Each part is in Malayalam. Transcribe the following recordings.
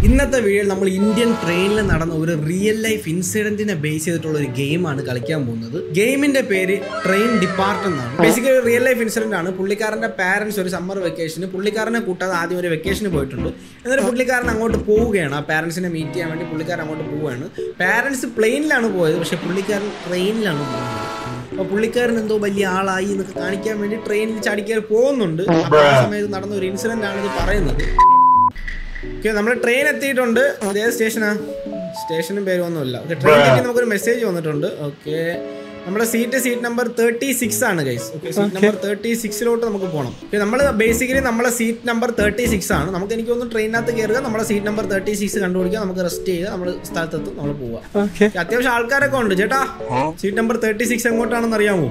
ഇന്നത്തെ വീഡിയോയിൽ നമ്മൾ ഇന്ത്യൻ ട്രെയിനിൽ നടന്ന ഒരു റിയൽ ലൈഫ് ഇൻസിഡന്റിനെ ബേസ് ചെയ്തിട്ടുള്ള ഒരു ഗെയിമാണ് കളിക്കാൻ പോകുന്നത് ഗെയിമിന്റെ പേര് ട്രെയിൻ ഡിപ്പാർട്ട് എന്നാണ് ബേസിക്കലി റിയൽ ലൈഫ് ഇൻസിഡന്റ് ആണ് പുള്ളിക്കാരന്റെ പാരന്റ്സ് ഒരു സമ്മർ വെക്കേഷന് പുള്ളിക്കാരനെ കൂട്ടാതെ ആദ്യം ഒരു വെക്കേഷന് പോയിട്ടുണ്ട് എന്നിട്ട് പുള്ളിക്കാരൻ അങ്ങോട്ട് പോവുകയാണ് ആ പാരന്റ്സിനെ മീറ്റ് ചെയ്യാൻ വേണ്ടി പുള്ളിക്കാരൻ അങ്ങോട്ട് പോവുകയാണ് പാരന്റ്സ് പ്ലെയിനിലാണ് പോയത് പക്ഷെ പുള്ളിക്കാരൻ ട്രെയിനിലാണ് പോകുന്നത് അപ്പൊ പുള്ളിക്കാരൻ എന്തോ വലിയ ആളായി എന്നൊക്കെ കാണിക്കാൻ വേണ്ടി ട്രെയിനിൽ ചാടിക്കാൻ പോകുന്നുണ്ട് അപ്പൊ ആ സമയത്ത് നടന്ന ഒരു ഇൻസിഡന്റ് ആണ് ഇത് പറയുന്നത് ഓക്കെ നമ്മൾ ട്രെയിൻ എത്തിയിട്ടുണ്ട് അതേ സ്റ്റേഷനാ സ്റ്റേഷനും പേരൊന്നുമില്ല ഓക്കെ ട്രെയിൻ എത്തി നമുക്കൊരു മെസ്സേജ് വന്നിട്ടുണ്ട് ഓക്കെ നമ്മുടെ seat seat number thirty six ആണ് guys okay seat number thirty സിക്സിലോട്ട് നമുക്ക് പോകണം ഓക്കെ നമ്മൾ ബേസിക്കലി നമ്മളെ സീറ്റ് നമ്പർ തേർട്ടി സിക്സ് ആണ് നമുക്ക് എനിക്ക് തോന്നുന്നു ട്രെയിനകത്ത് കയറുക നമ്മുടെ സീറ്റ് നമ്പർ തേർട്ടി സിക്സ് കണ്ടുപിടിക്കുക നമുക്ക് റെസ്റ്റ് ചെയ്യുക നമ്മൾ സ്ഥലത്തെത്തും നമ്മൾ പോവുക Okay. അത്യാവശ്യം ആൾക്കാരൊക്കെ ഉണ്ട് ചേട്ടാ സീറ്റ് നമ്പർ തേർട്ടി സിക്സ് എങ്ങോട്ടാണെന്ന് അറിയാമോ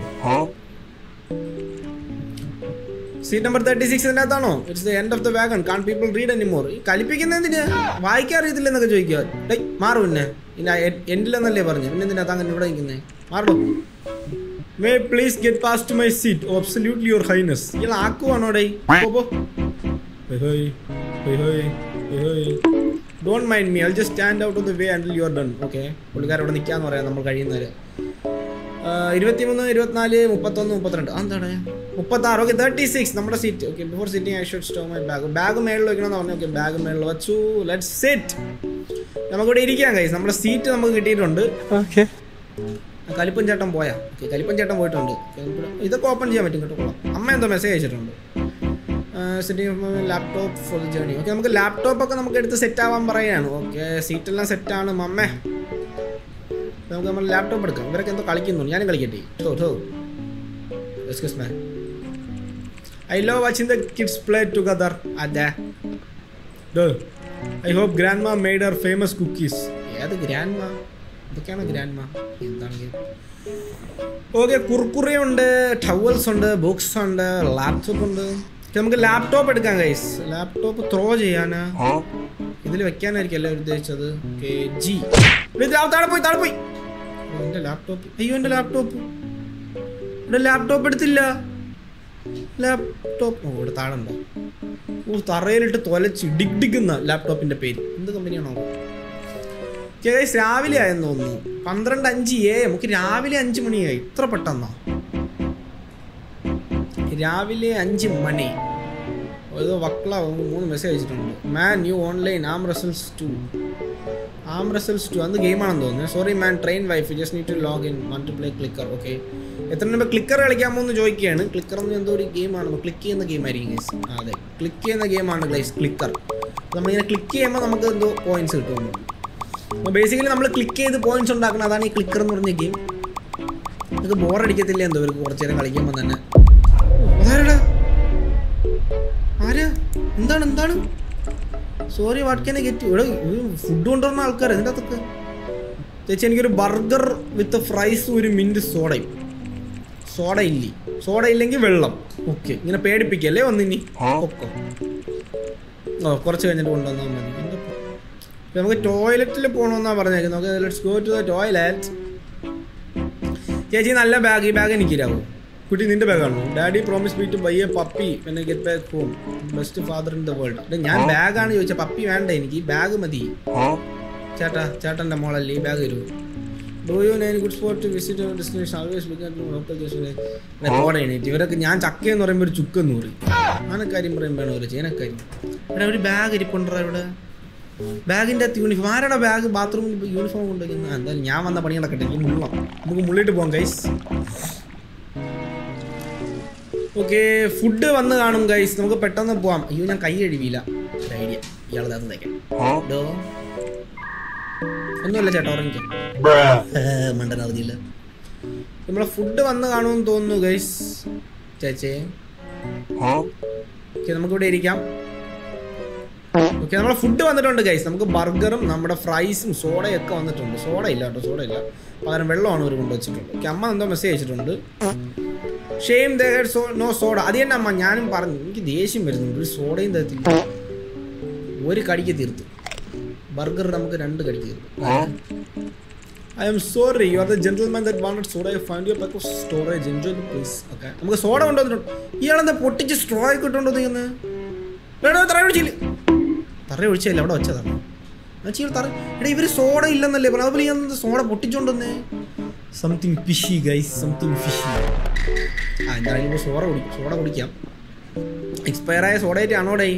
സീറ്റ് നമ്പർ തേർട്ടി സിക്സ് ഇതിനകത്താണോ it's the end of the wagon can people read anymore ഈ കലിപ്പിക്കുന്നതിന് വായിക്കാൻ അറിയത്തില്ലെന്നൊക്കെ ചോദിക്കുക ഡേയ് മാറും പിന്നെ ഇല്ല എൻഡിലെന്നല്ലേ പറഞ്ഞു പിന്നെ എന്തിനാ അങ്ങനെ ഇവിടെ നിൽക്കുന്നേ മാറോ may please get past my seat absolutely your highness ഇയാൾ ആക്കുവാണോ ഡേ don't mind me I just stand out of the way until you are done okay പുള്ളിക്കാർ ഇവിടെ നിൽക്കാന്ന് പറയാം നമ്മൾ കഴിയുന്നവര് ഇരുപത്തിമൂന്ന് ഇരുപത്തിനാല് മുപ്പത്തൊന്ന് മുപ്പത്തിരണ്ട് ആ, എന്താണ് മുപ്പത്താറ് ഓക്കെ തേർട്ടി സിക്സ് നമ്മുടെ seat okay before sitting I should stow my bag bag മേളിൽ വെക്കണമെന്ന് പറഞ്ഞു ഓക്കെ ബാഗ് മേളിൽ വെച്ചു ലെറ്റ് സെറ്റ് നമുക്കിവിടെ ഇരിക്കാം കൈസ് നമ്മുടെ സീറ്റ് നമുക്ക് കിട്ടിയിട്ടുണ്ട് Okay. കലിപ്പൻ ചേട്ടൻ പോയാ ഓക്കെ കലിപ്പൻ ചേട്ടൻ പോയിട്ടുണ്ട് Okay, നമുക്ക് ഇതൊക്കെ ഓപ്പൺ ചെയ്യാൻ പറ്റും കേട്ടോ കൊള്ളാം അമ്മ എന്തോ മെസ്സേജ് അയച്ചിട്ടുണ്ട് setting laptop for the journey okay നമുക്ക് ലാപ്ടോപ്പ് ഒക്കെ നമുക്ക് എടുത്ത് സെറ്റ് ആവാൻ പറയാണ് ഓക്കെ സീറ്റെല്ലാം സെറ്റാണ് മമ്മേ നമുക്ക് നമ്മൾ ലാപ്ടോപ്പ് എടുക്കാം ഇവരൊക്കെ എന്തോ കളിക്കുന്നു ഞാനും കളിക്കട്ടെ ടോ ടോ excuse man I love watching the kids play together അതെ I hope grandma made our famous cookies ഏത് ഗ്രാൻഡ് മാ ഇതൊക്കെയാണ് ഗ്രാൻഡ് മാ എന്താണെങ്കിൽ ഓക്കെ കുർക്കുറി ഉണ്ട് ടവൽസ് ഉണ്ട് ബുക്സ് ഉണ്ട് ലാപ്ടോപ്പ് ഉണ്ട് Okay, നമുക്ക് ലാപ്ടോപ്പ് എടുക്കാം ഗൈസ് ലാപ്ടോപ്പ് ത്രോ ചെയ്യാനാ ഇതിൽ വെക്കാനായിരിക്കും എല്ലാവരും ഉദ്ദേശിച്ചത് ഓക്കെ ജി താഴെ പോയി താഴെ പോയി ഓ, എൻ്റെ ലാപ്ടോപ്പ് അയ്യോ എൻ്റെ ലാപ്ടോപ്പ് ഇവിടെ ലാപ്ടോപ്പ് എടുത്തില്ല ലാപ്ടോപ്പ് ഓ ഇവിടെ താഴെ ഉണ്ടോ ഓ തറയിലിട്ട് തൊലച്ച് ഡിഗ് ഡിഗ് എന്ന ലാപ്ടോപ്പിന്റെ പേര് എന്ത് കമ്പനിയാണോ കേസ് രാവിലെ ആയെന്ന് തോന്നുന്നു പന്ത്രണ്ട് അഞ്ച് എ നമുക്ക് രാവിലെ അഞ്ച് മണിയായി ഇത്ര പെട്ടെന്നോ രാവിലെ അഞ്ച് മണി ഏതോ വക്ല മൂന്ന് മെസ്സേജ് അയച്ചിട്ടുണ്ട് man you online um Russell's two um Russell's two അത് ഗെയിമാണെന്ന് തോന്നുന്നു sorry man train wifi just need to log in one to play clicker okay എത്ര മുമ്പ് ക്ലിക്കർ കളിക്കാമോ എന്ന് ചോദിക്കുകയാണ് ക്ലിക്കർ എന്ന് എന്തോ ഒരു ഗെയിമാണ് ക്ലിക്ക് ചെയ്യുന്ന ഗെയിം ആയിരിക്കും ഗൈസ് അതെ ക്ലിക്ക് ചെയ്യുന്ന ഗെയിമാണ് ഗൈസ് ക്ലിക്കർ നമ്മളിങ്ങനെ ക്ലിക്ക് ചെയ്യുമ്പോൾ നമുക്ക് എന്തോ പോയിന്റ്സ് കിട്ടുമെന്ന് അപ്പോൾ ബേസിക്കലി നമ്മൾ ക്ലിക്ക് ചെയ്ത് പോയിന്റ്സ് ഉണ്ടാക്കണം അതാണ് ഈ ക്ലിക്കർ എന്ന് പറഞ്ഞ ഗെയിം ഇത് ബോറടിക്കത്തില്ല എന്തോ ഇവർക്ക് കുറച്ച് നേരം കളിക്കുമ്പോൾ തന്നെ അതാരടാ ആര് എന്താണ് എന്താണ് സോറി വാട്ട് ക്യാൻ ഗെറ്റ് ഇവിടെ ഫുഡ് കൊണ്ടുവരുന്ന ആൾക്കാർ ഇതിൻ്റെ അകത്തൊക്കെ ചേച്ചി എനിക്കൊരു ബർഗർ വിത്ത് ഫ്രൈസും ഒരു മിൻറ്റ് സോഡയും സോഡ ഇല്ലേ സോഡ ഇല്ലെങ്കിൽ വെള്ളം ഓക്കെ ഇങ്ങനെ പേടിപ്പിക്കല്ലേ ഒന്നിനി ഒക്കെ ഓ കുറച്ച് കഴിഞ്ഞിട്ട് കൊണ്ടുവന്നാൽ മതി എന്താ ഇപ്പൊ? ഇപ്പൊ നമുക്ക് ടോയ്ലറ്റിൽ പോകണമെന്നാണ് പറഞ്ഞേക്കുന്നത് നമുക്ക് let's go to the toilet ചേച്ചി നല്ല ബാഗ് ഈ ബാഗ് എനിക്കില്ലാവോ കുട്ടി നിന്റെ ബാഗാണോ daddy promise me to buy a puppy പിന്നെ get back home best father in the world ഞാൻ ബാഗാണ് ചോദിച്ചത് പപ്പി വേണ്ട എനിക്ക് ഈ ബാഗ് മതി ചേട്ടാ ചേട്ടൻ്റെ മോളല്ലേ ഈ ബാഗ് തരൂ do you know good spot to visit destination always look at local record എണീറ്റ് ഇവരൊക്കെ ഞാൻ ചക്ക എന്ന് പറയുമ്പോൾ ഒരു ചുക്കെന്ന് പറയും ആനക്കാര്യം പറയുമ്പോഴാണ് ഒരു ചേനക്കാര്യം ഇവിടെ ഒരു ബാഗ് ഇരിപ്പുണ്ടോ ഇവിടെ ബാഗിൻ്റെ അകത്ത് യൂണിഫോം ആരാണ് ബാഗ് ബാത്റൂമിൽ യൂണിഫോം കൊണ്ടുവയ്ക്കുന്നത് ആ, എന്തായാലും ഞാൻ വന്ന പണി നടക്കട്ടെ എനിക്ക് മുള്ളാം നമുക്ക് മുള്ളിട്ട് പോകാം ഗൈസ് ഓക്കെ ഫുഡ് വന്ന് കാണും ഗൈസ് നമുക്ക് പെട്ടെന്ന് പോവാം അയ്യോ ഞാൻ കൈ കഴുകിയില്ല ഐഡിയ ഇയാൾ അത് തേക്കാം ഡോ ഒന്നുമില്ല ചേട്ടാ ഉറങ്ങിക്കാം മണ്ടൻ അറിഞ്ഞില്ല നമ്മളെ ഫുഡ് വന്ന് കാണുമെന്ന് തോന്നുന്നു ഗൈസ് ചേച്ചേ ഓക്കെ നമുക്കിവിടെ ഇരിക്കാം ഓക്കെ നമ്മളെ ഫുഡ് വന്നിട്ടുണ്ട് ഗൈസ് നമുക്ക് ബർഗറും നമ്മുടെ ഫ്രൈസും സോഡയും ഒക്കെ വന്നിട്ടുണ്ട് സോഡ ഇല്ല കേട്ടോ സോഡ ഇല്ല പകരം വെള്ളമാണ് അവർ കൊണ്ടുവച്ചിട്ടുണ്ട് ഓക്കെ അമ്മ എന്തോ മെസ്സേജ് അയച്ചിട്ടുണ്ട് ഷെയിം സോ നോ സോഡ അത് തന്നെ അമ്മ ഞാനും പറഞ്ഞു എനിക്ക് ദേഷ്യം വരുന്നുണ്ട് ഒരു സോഡയും തരത്തില്ല ഒരു കടിക്ക് തീർത്തു ബർഗർ നമുക്ക് രണ്ട് കടിക്ക് തീർത്തു I'm sorry you are the gentleman that wanted soda I find you pack of storage enjoy the please okay നമുക്ക് സോഡ കൊണ്ടുവന്നിട്ടുണ്ട് ഇയാളെന്താ പൊട്ടിച്ച് സ്ട്രോ ഒക്കെ ഇട്ടുണ്ടോ നീന്ന് വേണോ തറ ഒഴിച്ചില്ല തറ ഒഴിച്ചില്ല അവിടെ വെച്ചതാണ് ചീർ തറ എടാ ഇവര് സോഡ ഇല്ലെന്നല്ലേ പറഞ്ഞു അതുപോലെ ഞാൻ സോഡ പൊട്ടിച്ചോണ്ടെന്നേ something fishy guys something fishy ആ എന്തായാലും ഇപ്പോൾ സോഡ കുടിക്കും സോഡ കുടിക്കാം എക്സ്പയർ ആയ സോഡയായിട്ട് ആണോടേ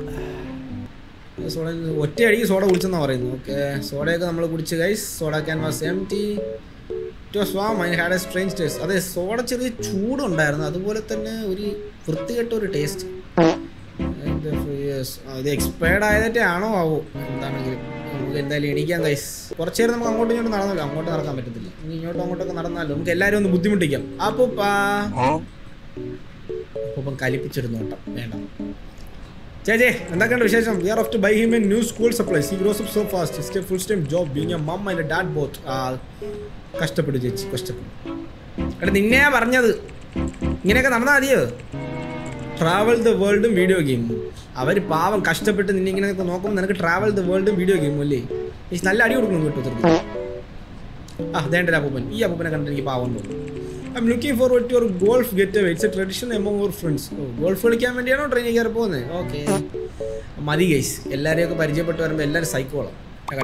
സോഡ ഒറ്റ അടിക്ക് സോഡ കുടിച്ചെന്നാ പറയുന്നത് ഓക്കെ സോഡയൊക്കെ നമ്മൾ കുടിച്ച് guys soda can was empty too swam I had a strange taste അതെ സോഡ ചെറിയ ചൂടുണ്ടായിരുന്നു അതുപോലെ തന്നെ ഒരു വൃത്തികെട്ട ഒരു ടേസ്റ്റ് ഇത് എക്സ്പയർഡ് ആയതൊക്കെ ആണോ ആവോ എന്താണെങ്കിലും നമുക്ക് എന്തായാലും എണീക്കാൻ കൈസ് കുറച്ച് നേരം നമുക്ക് അങ്ങോട്ടും ഇങ്ങോട്ടും നടന്നല്ലോ അങ്ങോട്ട് നടക്കാൻ പറ്റത്തില്ല ഇനി ഇങ്ങോട്ടും അങ്ങോട്ടൊക്കെ നടന്നാലും നമുക്ക് എല്ലാവരും ഒന്ന് ബുദ്ധിമുട്ടിക്കാം അപ്പോൾ അപ്പം കലിപ്പിച്ചൊരു നോട്ടം വേണ്ട ചേച്ചേ എന്തൊക്കെയുണ്ട് വിശേഷം we are off to buy him in new school supplies he grows up so fast stay full time job being a mum and dad both ആ കഷ്ടപ്പെട്ടു ചേച്ചി കഷ്ടപ്പെട്ടു എടാ നിന്നെയാ പറഞ്ഞത് ഇങ്ങനെയൊക്കെ നടന്നാൽ മതിയോ ട്രാവൽ ദ വേൾഡും വീഡിയോ ഗെയിമും അവർ പാവം കഷ്ടപ്പെട്ട് നിന്നെ ഇങ്ങനെയൊക്കെ നോക്കുമ്പോൾ നിനക്ക് ട്രാവൽ ദ വേൾഡും വീഡിയോ ഗെയിമും അല്ലേ ഈ നല്ല അടി കൊടുക്കണം കേട്ടോ ചെറുപ്പം ആ അതേണ്ട അപ്പൂപ്പൻ ഈ അപ്പൂപ്പനെ കണ്ടിട്ട് എനിക്ക് പാവം തോന്നുന്നു I'm looking forward to your golf get away it's a tradition among your friends golf കളിക്കാൻ വേണ്ടിയാണോ ട്രെയിനിൽ കയറി പോകുന്നത് ഓക്കെ മതി ഗൈസ് എല്ലാവരെയൊക്കെ പരിചയപ്പെട്ട് വരുമ്പോൾ എല്ലാവരും സൈക്കോളാം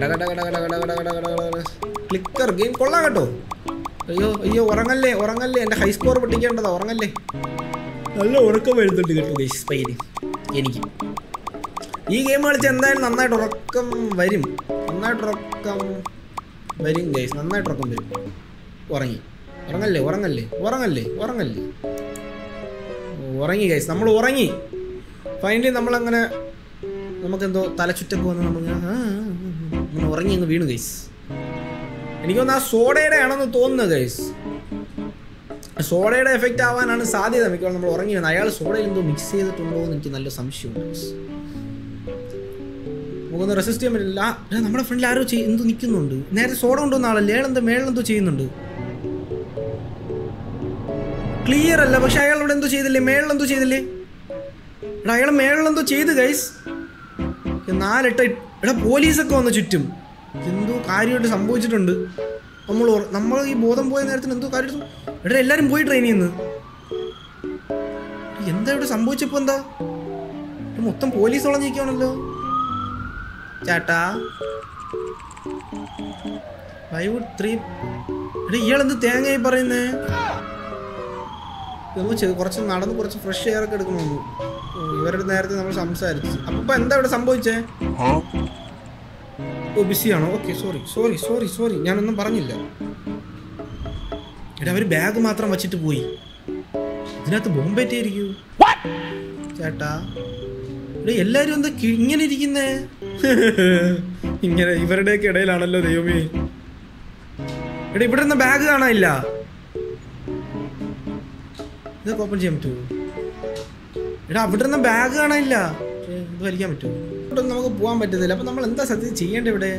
ക്ലിക്കർ ഗെയിം കൊള്ളാം കേട്ടോ അയ്യോ അയ്യോ ഉറങ്ങല്ലേ ഉറങ്ങല്ലേ എൻ്റെ ഹൈ സ്കോർ പൊട്ടിക്കേണ്ടതാ ഉറങ്ങല്ലേ നല്ല ഉറക്കം വരുന്നുണ്ട് കേട്ടോ ഗൈസ് പയ്യന് എനിക്ക് ഈ ഗെയിം കളിച്ച് എന്തായാലും നന്നായിട്ട് ഉറക്കം വരും നന്നായിട്ട് ഉറക്കം വരും ഗൈസ് നന്നായിട്ട് ഉറക്കം വരും ഉറങ്ങി ഉറങ്ങല്ലേ ഉറങ്ങല്ലേ ഉറങ്ങല്ലേ ഉറങ്ങല്ലേ ഉറങ്ങി ഗൈസ് നമ്മൾ ഉറങ്ങി ഫൈനലി നമ്മളങ്ങനെ നമുക്കെന്തോ തലച്ചുറ്റൊക്കെ വന്ന് നമ്മളിങ്ങനെ ആ, ആ, ആ, അങ്ങനെ ഉറങ്ങി അങ്ങ് വീണു ഗൈസ് എനിക്ക് തോന്നുന്നു ആ സോഡയുടെ ആണെന്ന് തോന്നുന്നത് ഗൈസ് സോഡയുടെ എഫക്റ്റ് ആവാനാണ് സാധ്യത മിക്കവാറും നമ്മൾ ഉറങ്ങി വന്നത് അയാൾ സോഡയിൽ എന്തോ മിക്സ് ചെയ്തിട്ടുണ്ടോ എന്ന് എനിക്ക് നല്ല സംശയമുണ്ട് guys. നമുക്കൊന്ന് റെസിസ്റ്റ് ചെയ്യാൻ പറ്റില്ല ആ, എടാ, നമ്മുടെ ഫ്രണ്ടിൽ ആരോ ചെയ് എന്തോ നിൽക്കുന്നുണ്ട് നേരത്തെ സോഡ കൊണ്ടുവന്ന ആളല്ലേ അയാൾ എന്തോ മേളെന്തോ ചെയ്യുന്നുണ്ട് ക്ലിയർ അല്ല പക്ഷെ അയാൾ ഇവിടെ എന്തോ ചെയ്തില്ലേ മേളിലെന്തോ ചെയ്തില്ലേ എടാ അയാൾ മേളിലെന്തോ ചെയ്ത് ഗൈസ് നാലെട്ട എടാ പോലീസൊക്കെ വന്നു ചുറ്റും എന്തോ കാര്യമായിട്ട് സംഭവിച്ചിട്ടുണ്ട് നമ്മൾ ഉറ- നമ്മൾ ഈ ബോധം പോയ നേരത്തിന് എന്തോ കാര്യം എടാ എല്ലാരും പോയി ട്രെയിനിൽ നിന്ന് എന്താ ഇവിടെ സംഭവിച്ചപ്പോ എന്താ ഇവിടെ മൊത്തം പോലീസ് വളഞ്ഞിരിക്കുകയാണല്ലോ ചേട്ടാ ഫൈവ് ത്രീ എടാ ഇയാളെന്ത് തേങ്ങയായി പറയുന്നേ നമ്മൾ ചെ- കുറച്ച് നടന്ന് കുറച്ച് ഫ്രഷ് എയർ ഒക്കെ എടുക്കണമെന്ന് ഇവരുടെ നേരത്തെ നമ്മൾ സംസാരിച്ചു അപ്പൊ ഇപ്പൊ എന്താ ഇവിടെ സംഭവിച്ചേ ഓ ബിസിയാണോ okay sorry sorry sorry sorry ഞാനൊന്നും പറഞ്ഞില്ല എടാ അവര് ബാഗ് മാത്രം വച്ചിട്ട് പോയി ഇതിനകത്ത് ബോംബേറ്റായിരിക്കൂ ചേട്ടാ എടാ എല്ലാരും എന്താ കി- ഇങ്ങനെ ഇരിക്കുന്നേ ഇങ്ങനെ ഇവരുടെയൊക്കെ ഇടയിലാണല്ലോ ദൈവമേ എടാ ഇവിടെ നിന്ന് ബാഗ് കാണാനില്ല ഇതൊക്കെ ഓപ്പൺ ചെയ്യാൻ പറ്റുമോ എടാ അവിടെ നിന്ന് ബാഗ് കാണാനില്ല പക്ഷേ ഇത് വലിക്കാൻ പറ്റുമോ ഇവിടെ ഒന്നും നമുക്ക് പോകാൻ പറ്റത്തില്ല അപ്പൊ നമ്മൾ എന്താ സത്യം ചെയ്യേണ്ടത് ഇവിടെ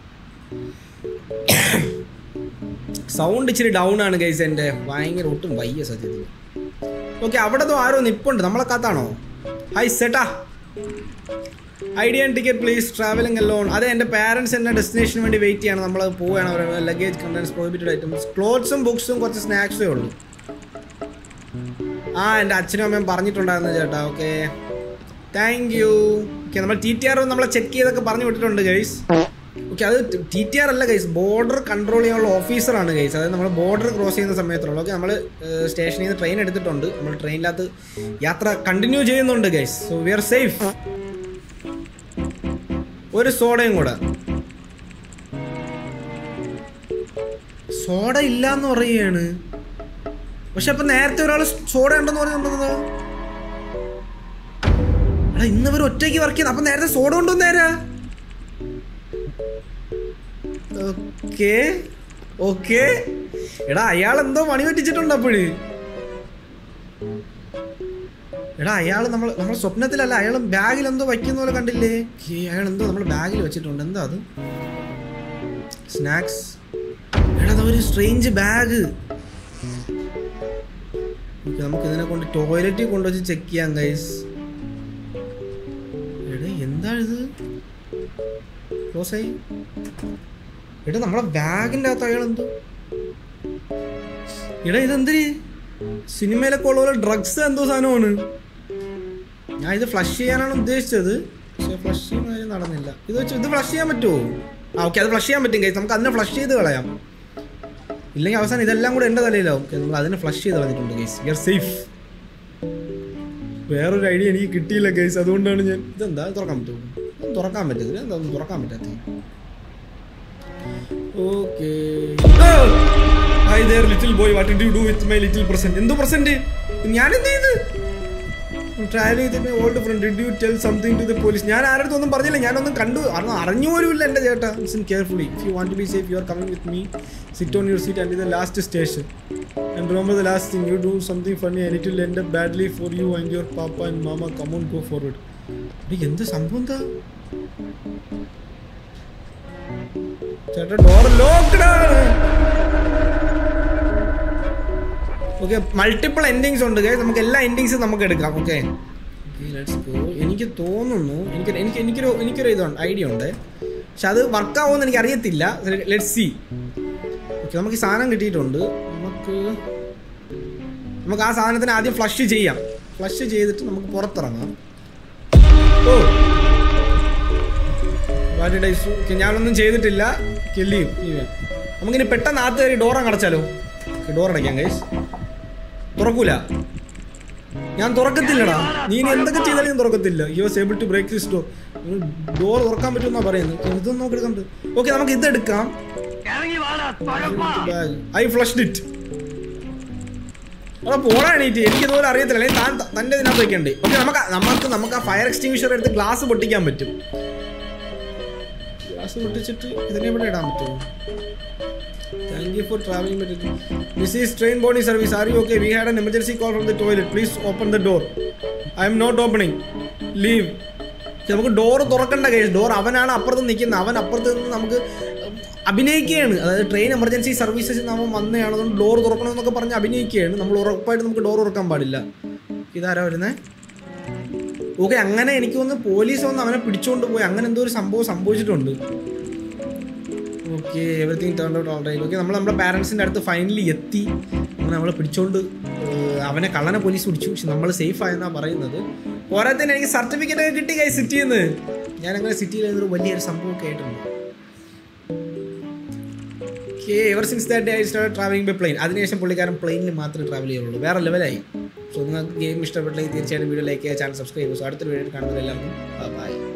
സൗണ്ട് ഇച്ചിരി ഡൗൺ ആണ് ഗൈസ് എൻ്റെ ഭയങ്കര ഒട്ടും വയ്യ സത്യത്തിൽ ഓക്കെ അവിടെ എന്തോ ആരോ നിപ്പുണ്ട് നമ്മളെ കാത്താണോ ഹായ് സെട്ടാ idea ticket please travelling alone അതെ എൻ്റെ പാരൻസ് എന്നെ ഡെസ്റ്റിനേഷന് വേണ്ടി വെയിറ്റ് ചെയ്യണം നമ്മൾ പോവുകയാണ് അവർ ലഗേജ് കണ്ടൻസ് പ്രോഹിബിറ്റഡ് ഐറ്റംസ് ക്ലോത്ത്സും ബുക്സും കുറച്ച് സ്നാക്സേ ഉള്ളൂ ആ എൻ്റെ അച്ഛനും അമ്മയും പറഞ്ഞിട്ടുണ്ടായിരുന്നു ചേട്ടാ ഓക്കെ താങ്ക് യു ഓക്കെ നമ്മൾ ടി ടി ആർ നമ്മളെ ചെക്ക് ചെയ്തൊക്കെ പറഞ്ഞു വിട്ടിട്ടുണ്ട് ഗൈസ് ഓക്കെ അത് ടി ടി ആർ അല്ല ഗൈസ് ബോർഡർ കൺട്രോൾ ചെയ്യാനുള്ള ഓഫീസറാണ് ഗൈസ് അതായത് നമ്മൾ ബോർഡർ ക്രോസ് ചെയ്യുന്ന സമയത്തുള്ള ഓക്കെ നമ്മൾ സ്റ്റേഷനിൽ നിന്ന് ട്രെയിൻ എടുത്തിട്ടുണ്ട് നമ്മൾ ട്രെയിനിനകത്ത് യാത്ര കണ്ടിന്യൂ ചെയ്യുന്നുണ്ട് guys so we are safe ഒരു സോഡയും കൂടെ സോഡ ഇല്ല എന്ന് പറയുകയാണ് പക്ഷെ അപ്പൊ നേരത്തെ ഒരാൾ സോഡ ഉണ്ടെന്ന് പറഞ്ഞിട്ടുണ്ടോ എടാ ഇന്ന് ഇവർ ഒറ്റയ്ക്ക് വർക്ക് ചെയ്യുന്നത് അപ്പൊ നേരത്തെ സോഡ കൊണ്ടുവന്ന് നേരാ ഓക്കേ ഓക്കേ എടാ അയാൾ എന്തോ പണി പറ്റിച്ചിട്ടുണ്ട് അപ്പോഴ് എടാ അയാൾ നമ്മൾ നമ്മൾ സ്വപ്നത്തിലല്ല അയാൾ ബാഗിൽ എന്തോ വയ്ക്കുന്ന പോലെ കണ്ടില്ലേ ഏ, അയാൾ എന്തോ നമ്മൾ ബാഗിൽ വെച്ചിട്ടുണ്ട് എന്താ അത് സ്നാക്സ് എടാ അതൊരു സ്ട്രേഞ്ച് ബാഗ് നമുക്ക് ഇതിനെ കൊണ്ട് ടോയ്ലറ്റിൽ കൊണ്ടുവച്ച് ചെക്ക് ചെയ്യാം ഗൈസ് എടാ എന്താ ഇത് ക്ലോസ് ആയി എടാ നമ്മളെ ബാഗിൻ്റെ അകത്ത് അയാൾ എന്തോ എടാ ഇതെന്തിന് സിനിമയിലൊക്കെ ഉള്ള പോലെ ഡ്രഗ്സ് എന്തോ സാധനമാണ് ഞാൻ ഇത് ഫ്ലഷ് ചെയ്യാനാണ് ഉദ്ദേശിച്ചത് പക്ഷെ പക്ഷേ ഫ്ലഷ് ചെയ്യുന്ന കാര്യം നടന്നില്ല ഇത് വെച്ച് ഇത് ഫ്ലഷ് ചെയ്യാൻ പറ്റുമോ ആ ഓക്കെ അത് ഫ്ലഷ് ചെയ്യാൻ പറ്റും കേസ് നമുക്ക് അതിനെ ഫ്ലഷ് ചെയ്ത് കളയാം ഇല്ലെങ്കിൽ അവസാനം ഇതെല്ലാം കൂടെ എൻ്റെ തലയിലാവും ഓക്കെ നമ്മൾ അതിനെ ഫ്ലഷ് ചെയ്ത് കളഞ്ഞിട്ടുണ്ട് കേസ് വി ആർ സേഫ് വേറൊരു ഐഡിയ എനിക്ക് കിട്ടിയില്ല കേസ് അതുകൊണ്ടാണ് ഞാൻ ഇതെന്താ ഇത് തുറക്കാൻ പറ്റുമോ ഇത് തുറക്കാൻ പറ്റത്തില്ല എന്താ ഒന്നും തുറക്കാൻ പറ്റാത്ത okay hi there little boy what do do with my little present എന്തോ പ്രസന്റ് ഞാൻ എന്ത് ചെയ്ത് ട്രാവൽ ചെയ്തിട്ട് old friend did you tell something to the police ഞാൻ ആരുടെ ഒന്നും പറഞ്ഞില്ല ഞാനൊന്നും കണ്ടു അറിഞ്ഞു അറിഞ്ഞു പോലുമില്ല എൻ്റെ ചേട്ടാ listen carefully if you want to be safe you are coming with me sit on your seat and the last station and remember the last thing you do something funny and it will end badly for you and your papa and mama come on go forward എന്ത് സംഭവം എന്താ ചേട്ടാ ഡോർ ലോക്ക്ഡ് ആണ് ഓക്കെ മൾട്ടിപ്പിൾ എൻഡിങ്സ് ഉണ്ട് guys. നമുക്ക് എല്ലാ എൻഡിങ്സും നമുക്ക് എടുക്കാം ഓക്കെ എനിക്ക് തോന്നുന്നു എനിക്ക് എനിക്ക് എനിക്കൊരു എനിക്കൊരു ഇതുണ്ട് ഐഡിയ ഉണ്ട് പക്ഷെ അത് വർക്ക് ആവുമെന്ന് എനിക്ക് അറിയത്തില്ല ലെറ്റ് സി ഓക്കെ നമുക്ക് ഈ സാധനം കിട്ടിയിട്ടുണ്ട് നമുക്ക് നമുക്ക് ആ സാധനത്തിന് ആദ്യം ഫ്ലഷ് ചെയ്യാം ഫ്ലഷ് ചെയ്തിട്ട് നമുക്ക് പുറത്തിറങ്ങാം ഓ വാലിഡൈസു ഓക്കെ ഞാനൊന്നും ചെയ്തിട്ടില്ല കെല്ലിയും ഇവൻ നമുക്കിനി പെട്ടെന്ന് ആത്ത് കയറി ഡോർ അങ്ങ് അടച്ചാലോ ഡോർ അടയ്ക്കാം ഗൈസ് തുറക്കൂല ഞാൻ തുറക്കത്തില്ലടാ നീ ഇനി എന്തൊക്കെ ചെയ്താലും ഞാൻ തുറക്കത്തില്ല you was able to break this door door തുറക്കാൻ പറ്റുമെന്നാ പറയുന്നത് ഇതൊന്നും നോക്കി എടുക്കണ്ട് ഓക്കെ നമുക്ക് ഇത് എടുക്കാം ഐ ഫ്ലഷ്ഡ് ഇറ്റ് അവിടെ പോടാ എണീറ്റ് എനിക്ക് ഇതുപോലെ അറിയത്തില്ല അല്ലെങ്കിൽ താൻ തൻ്റെ ഇതിനകത്ത് വെക്കണ്ടേ ഓക്കെ നമുക്ക് നമുക്ക് നമുക്ക് ആ ഫയർ എക്സ്റ്റിങ്ഷർ എടുത്ത് ഗ്ലാസ് പൊട്ടിക്കാൻ പറ്റും ഗ്ലാസ് പൊട്ടിച്ചിട്ട് ഇതിനെ ഇവിടെ ഇടാൻ പറ്റുമോ താങ്ക് യു ഫോർ ട്രാവലിംഗ് പറ്റും this is train body service are you okay we had an emergency call from the toilet please open the door I'm not opening leave നമുക്ക് ഡോർ തുറക്കണ്ട കേസ് ഡോർ അവനാണ് അപ്പുറത്ത് നിൽക്കുന്നത് അവൻ അപ്പുറത്ത് നിന്ന് നമുക്ക് അഭിനയിക്കുകയാണ് അതായത് ട്രെയിൻ എമർജൻസി സർവീസസ് നമ്മൾ വന്നതാണ് അതുകൊണ്ട് ഡോർ തുറക്കണമെന്നൊക്കെ പറഞ്ഞ് അഭിനയിക്കുകയാണ് നമ്മൾ ഉറപ്പായിട്ട് നമുക്ക് ഡോർ തുറക്കാൻ പാടില്ല ഇതാരാ വരുന്നത് ഓക്കെ അങ്ങനെ എനിക്ക് തോന്നുന്നു പോലീസ് വന്ന് അവനെ പിടിച്ചുകൊണ്ട് പോയി അങ്ങനെ എന്തോ ഒരു സംഭവം സംഭവിച്ചിട്ടുണ്ട് okay everything turn out alright okay നമ്മൾ നമ്മുടെ പാരൻസിൻ്റെ അടുത്ത് ഫൈനലി എത്തി അങ്ങനെ നമ്മളെ പിടിച്ചോണ്ട് ഏഹ്, അവനെ കള്ളനെ പോലീസ് പിടിച്ചു പക്ഷെ നമ്മൾ സേഫ് ആയെന്നാണ് പറയുന്നത് പോരാത്തന്നെ എനിക്ക് സർട്ടിഫിക്കറ്റ് ഒക്കെ കിട്ടി കൈ സിറ്റിയിൽ നിന്ന് ഞാൻ അങ്ങനെ സിറ്റിയിൽ ഒരു വലിയൊരു സംഭവമൊക്കെ ആയിട്ടുണ്ട് okay ever since that day I start travelling by plane അതിനുശേഷം പുള്ളിക്കാരൻ പ്ലെയിനിൽ മാത്രമേ ട്രാവൽ ചെയ്യുള്ളൂ വേറെ ലെവലായി സോ നിങ്ങൾക്ക് ഗെയിം ഇഷ്ടപ്പെട്ടെങ്കിൽ തീർച്ചയായിട്ടും വീഡിയോ ലൈക്ക് ചെയ്യുക ചാനൽ സബ്സ്ക്രൈബ് ചെയ്യുക സോ അടുത്തൊരു വീഡിയോ കാണുന്നതെല്ലാം